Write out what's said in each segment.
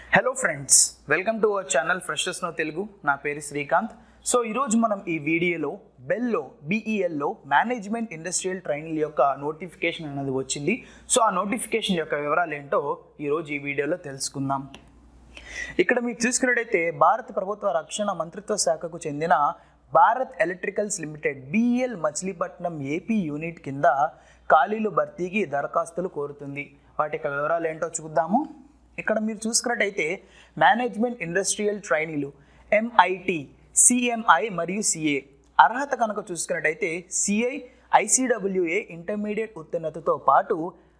hello friends welcome to our channel freshers no Telugu నా పేరు Srikanth so ఈరోజు మనం ఈ వీడియోలో బెల్లో బీఈఎల్లో మేనేజ్మెంట్ ఇండస్ట్రియల్ ట్రైనింగ్ యొక్క నోటిఫికేషన్ అనేది వచ్చింది సో ఆ నోటిఫికేషన్ యొక్క వివరాలు ఏంటో ఈరోజు ఈ వీడియోలో తెలుసుకుందాం ఇక్కడ మీరు చూసుకున్నట్టయితే భారత ప్రభుత్వ రక్షణ మంత్రిత్వ శాఖకు చెందిన Bharat electricals limited BL Machilipatnam AP unit కింద ఖాళీలు భర్తీకి దరఖాస్తులు కోరుతుంది వాటి యొక్క వివరాలు ఏంటో చూద్దాము ఇక్కడ మీరు చూసుకున్నట్టయితే మేనేజ్మెంట్ ఇండస్ట్రియల్ ట్రైనీలు ఎంఐటి సిఎంఐ మరియు సిఏ అర్హత కనుక చూసుకున్నట్టయితే సిఐ ఐసిడబ్ల్యూఏ ఇంటర్మీడియట్ ఉత్తీర్ణతతో పాటు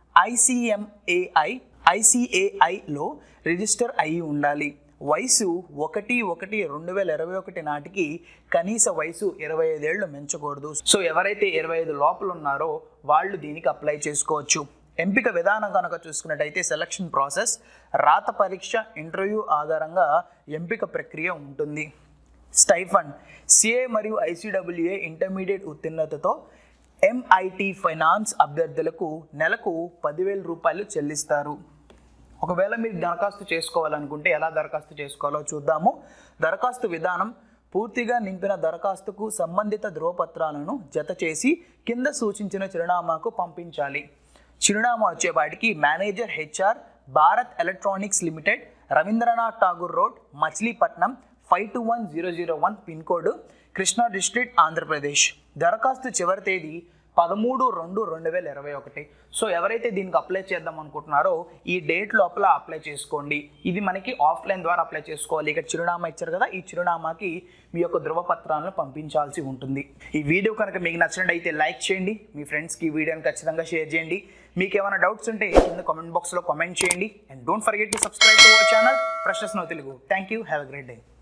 ఐసిఎంఏఐ ఐసిఏఐలో రిజిస్టర్ అయి ఉండాలి వయసు ఒకటి ఒకటి రెండు వేల ఇరవై ఒకటి నాటికి కనీస వయసు ఇరవై ఐదేళ్లు పెంచకూడదు సో ఎవరైతే ఇరవై ఐదు లోపల ఉన్నారో వాళ్ళు దీనికి అప్లై చేసుకోవచ్చు ఎంపిక విధానం కనుక చూసుకున్నట్టయితే సెలక్షన్ ప్రాసెస్ రాత పరీక్ష ఇంటర్వ్యూ ఆధారంగా ఎంపిక ప్రక్రియ ఉంటుంది స్టైఫండ్ సిఏ మరియు ఐసిడబ్ల్యూఏ ఇంటర్మీడియట్ ఉత్తీర్ణతతో ఎంఐటి ఫైనాన్స్ అభ్యర్థులకు నెలకు పదివేల రూపాయలు చెల్లిస్తారు ఒకవేళ మీరు దరఖాస్తు చేసుకోవాలనుకుంటే ఎలా దరఖాస్తు చేసుకోవాలో చూద్దాము దరఖాస్తు విధానం పూర్తిగా నింపిన దరఖాస్తుకు సంబంధిత ధృవపత్రాలను జత చేసి కింద సూచించిన చిరునామాకు పంపించాలి చిరునామా వచ్చేపాటికి manager HR Bharat electronics limited Rabindranath Tagore road Machilipatnam five two one zero zero one pin code Krishna district Andhra Pradesh దరఖాస్తు చివరి తేదీ పదమూడు రెండు రెండు వేల ఇరవై ఒకటి సో ఎవరైతే దీనికి అప్లై చేద్దాం అనుకుంటున్నారో ఈ డేట్ లోపల అప్లై చేసుకోండి ఇది మనకి ఆఫ్లైన్ ద్వారా అప్లై చేసుకోవాలి ఇక్కడ చిరునామా ఇచ్చారు కదా ఈ చిరునామాకి మీ యొక్క ధృవపత్రాలను పంపించాల్సి ఉంటుంది ఈ వీడియో కనుక మీకు నచ్చినట్టయితే లైక్ చేయండి మీ ఫ్రెండ్స్కి ఈ వీడియోని ఖచ్చితంగా షేర్ చేయండి మీకు ఏమైనా డౌట్స్ ఉంటే కింద కామెంట్ బాక్స్లో కామెంట్ చేయండి and don't forget to subscribe to our channel freshers no Telugu thank you have a great day